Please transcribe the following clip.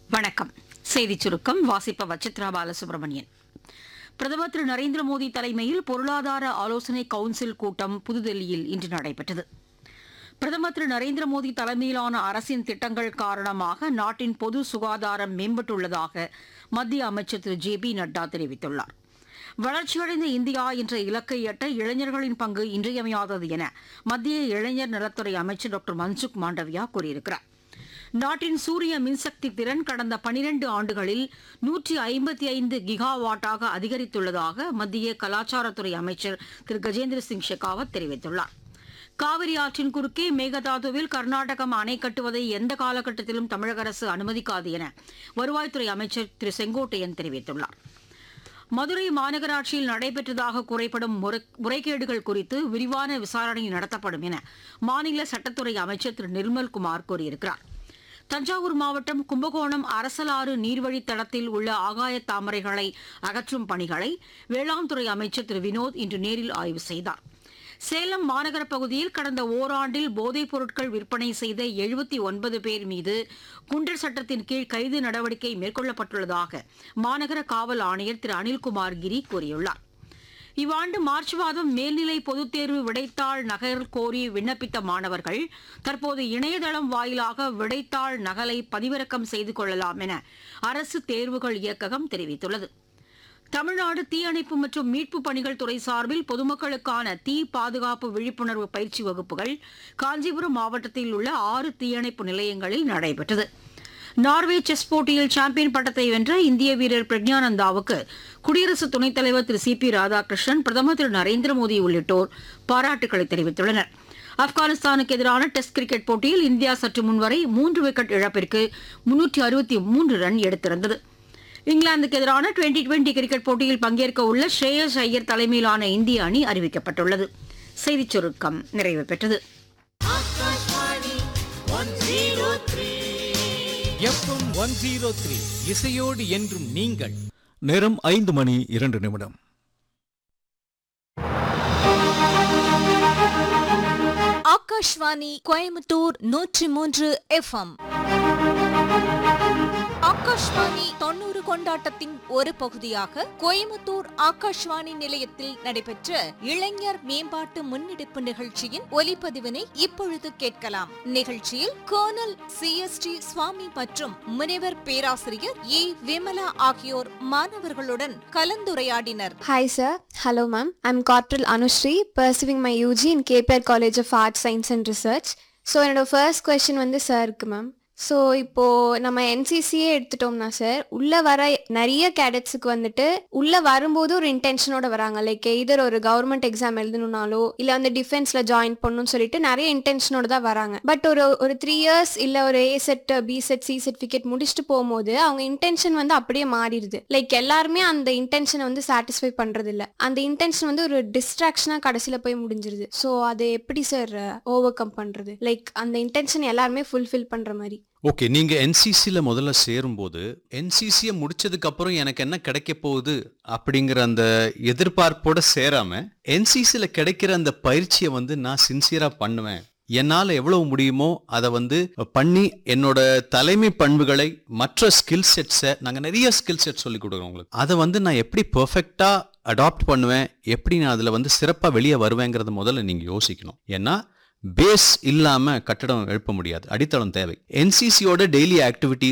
வணக்கம் செய்திச் சுருக்கம் வாசிப்பவர் சித்ரா பாலசுப்ரமணியன் பிரதமர் திரு நரேந்திர மோடி தலைமையில் பொருளாதார ஆலோசனை கவுன்சில் கூட்டம் புதுதில்லியில் இன்று நடைபெற்றது பிரதமர் திரு நரேந்திர மோடி தலைமையிலான அரசின் திட்டங்கள் காரணமாக நாட்டின் பொது சுகாதாரம் மேம்பட்டுள்ளதாக மத்திய அமைச்சர் திரு ஜே பி நட்டா தெரிவித்துள்ளார் வளர்ச்சியடைந்த இந்தியா என்ற இலக்கை எட்ட இளைஞர்களின் பங்கு இன்றியமையாதது என மத்திய இளைஞர் நலத்துறை அமைச்சர் டாக்டர் மன்சுக் மாண்டவியா கூறியிருக்கிறார் நாட்டின் சூரிய மின்சக்தி திறன் கடந்த பனிரெண்டு ஆண்டுகளில் நூற்றி ஐம்பத்தி ஐந்து கிகாவாட்டாக அதிகரித்துள்ளதாக மத்திய கலாச்சாரத்துறை அமைச்சர் திரு கஜேந்திர சிங் ஷெகாவத் தெரிவித்துள்ளார் காவிரி ஆற்றின் குறுக்கே மேகதாதுவில் கர்நாடகம் அணை கட்டுவதை எந்த காலகட்டத்திலும் தமிழக அரசு அனுமதிக்காது என வருவாய்த்துறை அமைச்சர் திரு செங்கோட்டையன் தெரிவித்துள்ளார் மதுரை மாநகராட்சியில் நடைபெற்றதாக குறைப்படும் முறை- முறைகேடுகள் குறித்து விரிவான விசாரணை நடத்தப்படும் என மாநில சட்டத்துறை அமைச்சர் திரு நிர்மல்குமார் கூறியிருக்கிறார் தஞ்சாவூர் மாவட்டம் கும்பகோணம் அரசலாறு நீர்வழித் தடத்தில் உள்ள ஆகாய தாமரைகளை அகற்றும் பணிகளை வேளாண் துறை அமைச்சர் திரு வினோத் இன்று நேரில் ஆய்வு செய்தார் சேலம் மாநகர பகுதியில் கடந்த ஓராண்டில் போதைப் பொருட்கள் விற்பனை செய்த எழுபத்தி ஒன்பது பேர் மீது குண்டர் சட்டத்தின் கீழ் கைது நடவடிக்கை மேற்கொள்ளப்பட்டுள்ளதாக மாநகர காவல் ஆணையர் திரு அனில்குமார் கிரி கூறியுள்ளார் இவ்வாண்டு மார்ச் மாதம் மேல்நிலை பொதுத் தேர்வு விடைத்தாள் நகல் கோரி விண்ணப்பித்த மாணவர்கள் தற்போது இணையதளம் வாயிலாக விடைத்தாள் நகலை பதிவிறக்கம் செய்து கொள்ளலாம் என அரசு தேர்வுகள் இயக்ககம் தெரிவித்துள்ளது தமிழ்நாடு தீயணைப்பு மற்றும் மீட்புப் பணிகள் துறை சார்பில் பொதுமக்களுக்கான தீ பாதுகாப்பு விழிப்புணர்வு பயிற்சி வகுப்புகள் காஞ்சிபுரம் மாவட்டத்தில் உள்ள ஆறு தீயணைப்பு நிலையங்களில் நடைபெற்றது நார்வே செஸ் போட்டியில் சாம்பியன் பட்டத்தை வென்ற இந்திய வீரர் பிரக்ஞானந்தாவுக்கு குடியரசு துணைத் தலைவர் திரு சி பி ராதாகிருஷ்ணன் பிரதமர் திரு நரேந்திர மோடி உள்ளிட்டோர் பாராட்டுக்களை தெரிவித்துள்ளனர் ஆப்கானிஸ்தானுக்கு எதிரான டெஸ்ட் கிரிக்கெட் போட்டியில் இந்தியா சற்று முன்வரை மூன்று விக்கெட் இழப்பிற்கு முன்னூற்றி அறுபத்தி மூன்று ரன் எடுத்திருந்தது இங்கிலாந்துக்கு எதிரான டுவெண்டி டுவெண்டி கிரிக்கெட் போட்டியில் பங்கேற்க உள்ள ஸ்ரேயஸ் ஐயர் தலைமையிலான இந்திய அணி அறிவிக்கப்பட்டுள்ளது செய்திச் சுருக்கம் நிறைவு பெற்றது எஃப்எம் ஒன் ஜீரோ த்ரீ இசையோடு என்றும் நீங்கள் நேரம் ஐந்து மணி இரண்டு நிமிடம் ஆகாஷ்வாணி கோயம்புத்தூர் நூற்றி மூன்று எஃப்எம் ஆகாஷ்வாணி தொண்ணூறு கொண்டாட்டத்தின் ஒரு பகுதியாக கோயம்புத்தூர் ஆகாஷ்வாணி நிலையத்தில் நடைபெற்ற இளைஞர் மேம்பாட்டு முன்னெடுப்பு நிகழ்ச்சியின் ஒலிப்பதிவினை இப்பொழுது கேட்கலாம் நிகழ்ச்சியில் colonel C S D Swami மற்றும் முனைவர் பேராசிரியர் ஏ விமலா ஆகியோர் மாணவர்களுடன் கலந்துரையாடினர் Hi, sir. Hello, ma'am. I'm Corporal Anushri, pursuing my UG in KPR College of Arts, Science and Research. So என்னோட ஃபர்ஸ்ட் கொஸ்டின் வந்து சாருக்கு மேம் ஸோ இப்போ நம்ம என்சிசியே எடுத்துட்டோம்னா சார் உள்ள வர நிறைய கேடட்ஸுக்கு வந்துட்டு உள்ள வரும்போது ஒரு இன்டென்ஷனோட வராங்க லைக் எய்தர் ஒரு கவர்மெண்ட் எக்ஸாம் எழுதணும்னாலோ இல்லை வந்து டிஃபென்ஸ்ல ஜாயின் பண்ணணும்னு சொல்லிட்டு நிறைய இன்டென்ஷனோட தான் வராங்க பட் ஒரு ஒரு த்ரீ இயர்ஸ் இல்லை ஒரு A set B set C certificate முடிச்சுட்டு போகும்போது அவங்க இன்டென்ஷன் வந்து அப்படியே மாறிடுது லைக் எல்லாருமே அந்த இன்டென்ஷனை வந்து சாட்டிஸ்ஃபை பண்றது இல்ல அந்த இன்டென்ஷன் வந்து ஒரு டிஸ்ட்ராக்ஷனா கடைசியில போய் முடிஞ்சிருது ஸோ அதை எப்படி சார் ஓவர் கம் பண்றது லைக் அந்த இன்டென்ஷன் எல்லாருமே ஃபுல்ஃபில் பண்ற மாதிரி ஓகே நீங்க என்சிசியில் முதல்ல சேரும்போது என்சிசியை முடிச்சதுக்கு அப்புறம் எனக்கு என்ன கிடைக்க போகுது அப்படிங்கிற அந்த எதிர்பார்ப்போட சேராம என்சிசியில் கிடைக்கிற அந்த பயிற்சியை வந்து நான் சின்சியரா பண்ணுவேன் என்னால் எவ்வளவு முடியுமோ அதை வந்து பண்ணி என்னோட தலைமை பண்புகளை மற்ற ஸ்கில் செட்ஸை நாங்கள் நிறைய ஸ்கில் செட் சொல்லி கொடுக்குறோம் உங்களுக்கு அதை வந்து நான் எப்படி பெர்ஃபெக்டாக அடாப்ட் பண்ணுவேன் எப்படி நான் அதில் வந்து சிறப்பாக வெளியே வருவேங்கிறத முதல்ல நீங்கள் யோசிக்கணும் ஏன்னா பேஸ் இல்லாம கட்டடம் எழுப்ப முடியாது அடித்தளம் தேவை என்சிசியோட டெய்லி ஆக்டிவிட்டி